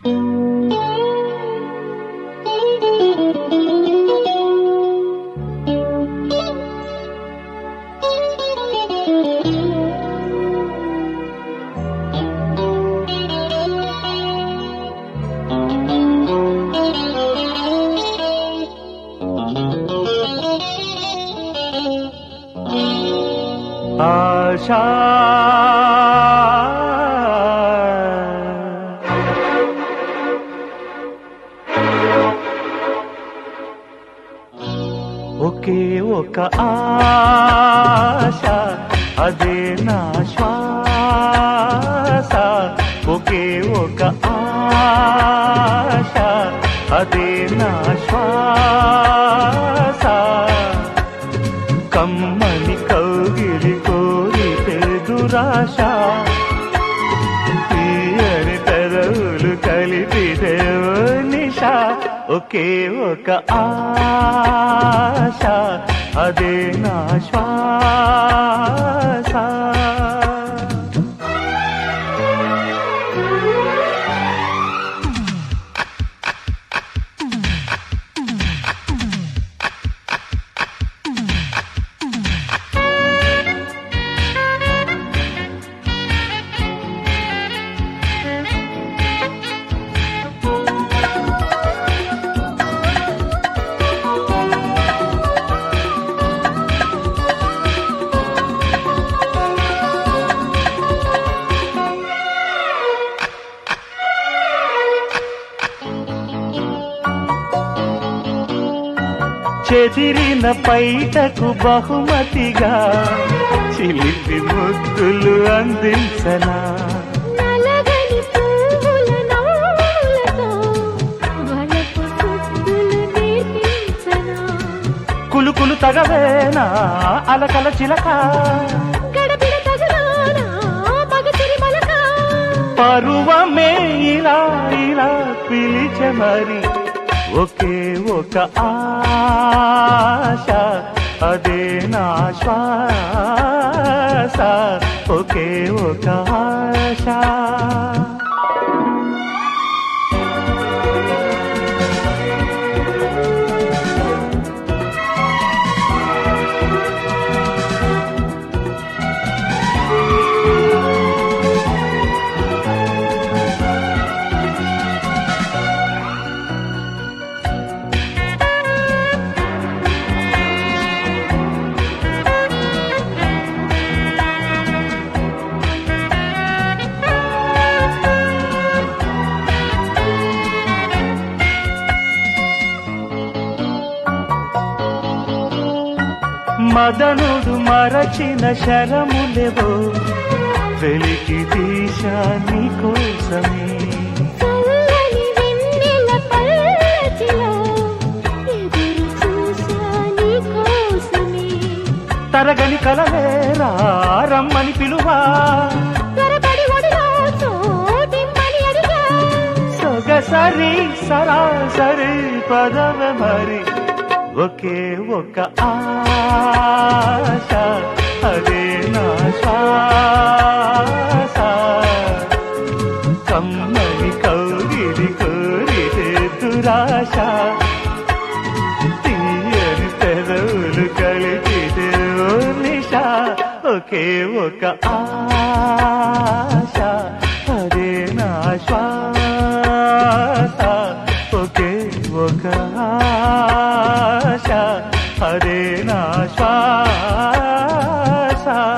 ఆశా ఒకే ఒక ఆశ అదే నా శ్వాస ఒకే ఒక ఆశ అదే నా శ్వాస కమ్మని కౌగిలి కోరితే దురాశ తీయని పెదవులు కలిపితే ఓ నిశ ఒకే ఒక ఆశ అదే నా శ్వాస చెదిరిన పైటకు బహుమతిగా చిలిపి ముద్దులు అందించనా నలగని పువ్వుల నవ్వులతో వలపు సుత్తులు నేర్పించనా కులుకులు తగవేనా అలకల చిలక గడబిడ తగలానా మగసిరి మలక పరువమే ఇలా ఇలా పిలిచే మరి ఒకే ఒక ఆశ అదే నా శ్వాస ఒకే ఒక ఆశ మదనుడు మరచిన శరములెవో వెలికి తీశా నీ కోసమే చల్లని వెన్నెల పల్లకిలో ఎదురు చూసా నీ కోసమే తరగని కలవేరా రమ్మని పిలువా త్వరపడి ఒడిలో చోటిమ్మని అడిగా సొగసరి సరాసరి పదవ మరి ఒకే ఒక ఆశ అదే నా శ్వాస కమ్మని కౌగిలి కోరితే దురాశ తీయని పెదవులు కలిపితే ఓ నిశ ఒకే ఒక ఆశ అదే నా శ్వాస ఒకే ఒక ఆశ అదే నా శ్వాస